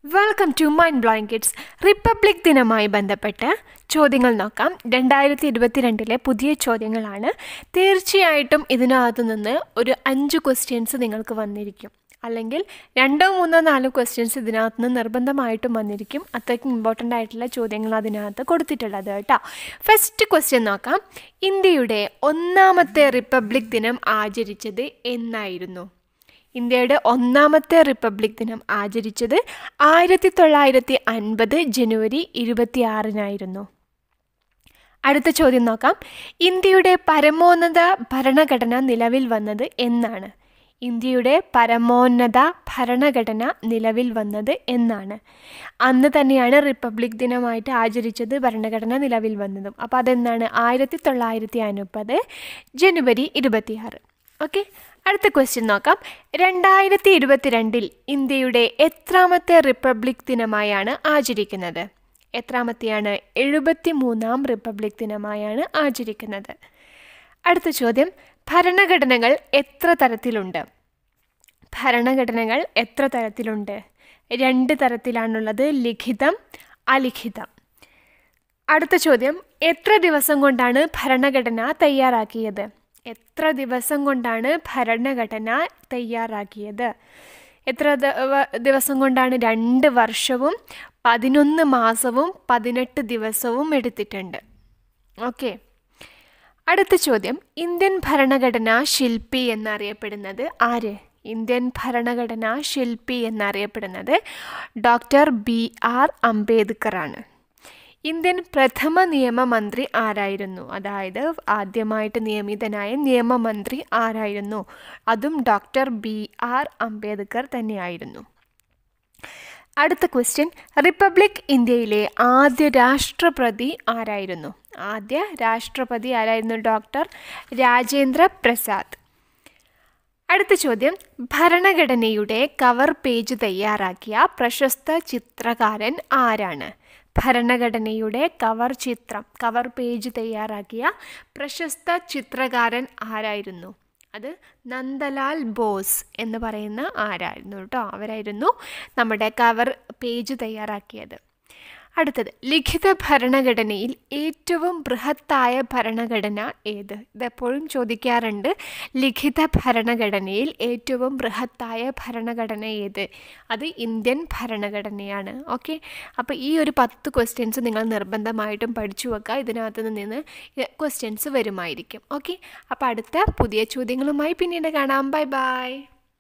welcome to mind blowing kids republic ദിനവുമായി ബന്ധപ്പെട്ട് ചോദ്യങ്ങൾ നോക്കാം രണ്ടായിരത്തി ഇരുപത്തിരണ്ടിലെ പുതിയ ചോദ്യങ്ങളാണ് തീർച്ചയായിട്ടും ഇതിനകത്ത് നിന്ന് ഒരു അഞ്ച് ക്വസ്റ്റ്യൻസ് നിങ്ങൾക്ക് വന്നിരിക്കും അല്ലെങ്കിൽ രണ്ടോ മൂന്നോ നാലോ ക്വസ്റ്റ്യൻസ് ഇതിനകത്ത് നിന്ന് നിർബന്ധമായിട്ടും വന്നിരിക്കും അത്രയ്ക്കും ഇമ്പോർട്ടൻ്റ് ആയിട്ടുള്ള ചോദ്യങ്ങൾ അതിനകത്ത് കൊടുത്തിട്ടുള്ളത് കേട്ടോ ഫസ്റ്റ് ക്വസ്റ്റ്യൻ നോക്കാം ഇന്ത്യയുടെ ഒന്നാമത്തെ റിപ്പബ്ലിക് ദിനം ആചരിച്ചത് എന്നായിരുന്നു ഇന്ത്യയുടെ ഒന്നാമത്തെ റിപ്പബ്ലിക് ദിനം ആചരിച്ചത് ആയിരത്തി തൊള്ളായിരത്തി അൻപത് ജനുവരി ഇരുപത്തിയാറിനായിരുന്നു അടുത്ത ചോദ്യം നോക്കാം ഇന്ത്യയുടെ പരമോന്നത ഭരണഘടന നിലവിൽ വന്നത് എന്നാണ് ഇന്ത്യയുടെ പരമോന്നത ഭരണഘടന നിലവിൽ വന്നത് എന്നാണ് അന്ന് തന്നെയാണ് റിപ്പബ്ലിക് ദിനമായിട്ട് ആചരിച്ചത് ഭരണഘടന നിലവിൽ വന്നതും അപ്പോൾ അതെന്താണ് ആയിരത്തി തൊള്ളായിരത്തി അൻപത് ജനുവരി ഇരുപത്തിയാറ് ഓക്കെ അടുത്ത ക്വസ്റ്റ്യൻ നോക്കാം രണ്ടായിരത്തി ഇരുപത്തിരണ്ടിൽ ഇന്ത്യയുടെ എത്രാമത്തെ റിപ്പബ്ലിക് ദിനമായാണ് ആചരിക്കുന്നത് എത്രാമത്തെയാണ് എഴുപത്തി മൂന്നാം റിപ്പബ്ലിക് ദിനമായാണ് ആചരിക്കുന്നത് അടുത്ത ചോദ്യം ഭരണഘടനകൾ എത്ര തരത്തിലുണ്ട് ഭരണഘടനകൾ എത്ര തരത്തിലുണ്ട് രണ്ട് തരത്തിലാണുള്ളത് ലിഖിതം അലിഖിതം അടുത്ത ചോദ്യം എത്ര ദിവസം കൊണ്ടാണ് ഭരണഘടന തയ്യാറാക്കിയത് എത്ര ദിവസം കൊണ്ടാണ് ഭരണഘടന തയ്യാറാക്കിയത് എത്ര ദിവസം കൊണ്ടാണ് രണ്ട് വർഷവും പതിനൊന്ന് മാസവും പതിനെട്ട് ദിവസവും എടുത്തിട്ടുണ്ട് ഓക്കെ അടുത്ത ചോദ്യം ഇന്ത്യൻ ഭരണഘടന ശില്പി എന്നറിയപ്പെടുന്നത് ആര് ഇന്ത്യൻ ഭരണഘടന ശില്പി എന്നറിയപ്പെടുന്നത് ഡോക്ടർ ബി ആർ അംബേദ്കർ ആണ് ഇന്ത്യൻ പ്രഥമ നിയമമന്ത്രി ആരായിരുന്നു അതായത് ആദ്യമായിട്ട് നിയമിതനായ നിയമമന്ത്രി ആരായിരുന്നു അതും ഡോക്ടർ ബി ആർ അംബേദ്കർ തന്നെയായിരുന്നു അടുത്ത ക്വസ്റ്റ്യൻ റിപ്പബ്ലിക് ഇന്ത്യയിലെ ആദ്യ രാഷ്ട്രപതി ആരായിരുന്നു ആദ്യ രാഷ്ട്രപതി ആരായിരുന്നു ഡോക്ടർ രാജേന്ദ്ര പ്രസാദ് അടുത്ത ചോദ്യം ഭരണഘടനയുടെ കവർ പേജ് തയ്യാറാക്കിയ പ്രശസ്ത ചിത്രകാരൻ ആരാണ് ഭരണഘടനയുടെ കവർ ചിത്രം കവർ പേജ് തയ്യാറാക്കിയ പ്രശസ്ത ചിത്രകാരൻ ആരായിരുന്നു അത് നന്ദലാൽ ബോസ് എന്ന് പറയുന്ന ആരായിരുന്നു കേട്ടോ അവരായിരുന്നു നമ്മുടെ കവർ പേജ് തയ്യാറാക്കിയത് അടുത്തത് ലിഖിത ഭരണഘടനയിൽ ഏറ്റവും ബൃഹത്തായ ഭരണഘടന ഏത് ഇതെപ്പോഴും ചോദിക്കാറുണ്ട് ലിഖിത ഭരണഘടനയിൽ ഏറ്റവും ബൃഹത്തായ ഭരണഘടന ഏത് അത് ഇന്ത്യൻ ഭരണഘടനയാണ് ഓക്കെ അപ്പോൾ ഈ ഒരു പത്ത് ക്വസ്റ്റ്യൻസ് നിങ്ങൾ നിർബന്ധമായിട്ടും പഠിച്ചു വെക്കുക ഇതിനകത്ത് നിന്ന് ക്വസ്റ്റ്യൻസ് വരുമായിരിക്കും ഓക്കെ അപ്പോൾ അടുത്ത പുതിയ ചോദ്യങ്ങളുമായി പിന്നീട് കാണാം ബൈ ബൈ